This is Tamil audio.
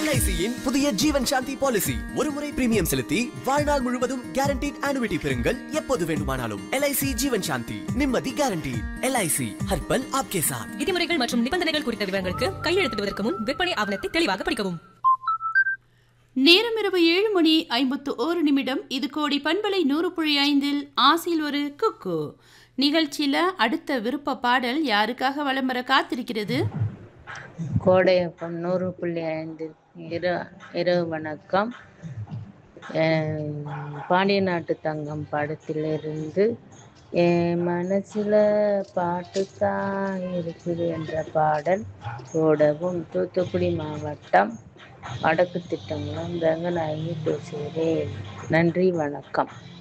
எல்ஐசியின் புதிய ஜீவன் சாந்தி பாலிசி ஒரு முறை பிரீமியம் செலுத்தி வாழ்நாள் முழுவதும் கேரண்டீட் ஆனுவிட்டி பெறுங்கள் எப்போது வேண்டுமானாலும் எல்ஐசி ஜீவன் சாந்தி நிம்மதி கேரண்டி எல்ஐசி ஹர்பல் ஆப்கே சாத் விதிமுறைகள் மற்றும் நிபந்தனைகள் குறித்த விவரங்களுக்கு கையெழுத்திடுவதற்கு முன் விற்பனை ஆவணத்தை தெளிவாக படிக்கவும் நேரம் இரவு ஏழு மணி ஐம்பத்து ஓரு நிமிடம் இது கோடி பண்பலை நூறு புள்ளி ஐந்தில் ஆசில் ஒரு குக்கு நிகழ்ச்சியில அடுத்த விருப்ப பாடல் யாருக்காக வலம் வர காத்திருக்கிறது கோடையப்பம் நூறு புள்ளி ஐந்து இரு இரவு வணக்கம் அஹ் பாண்டிய நாட்டு தங்கம் படத்திலிருந்து என் மனசுல பாட்டுத்தான் இருக்குது என்ற பாடல் ஓடவும் தூத்துக்குடி மாவட்டம் வடக்கு திட்டங்களும் ரங்கநாயகி பேசுகிறேன் நன்றி வணக்கம்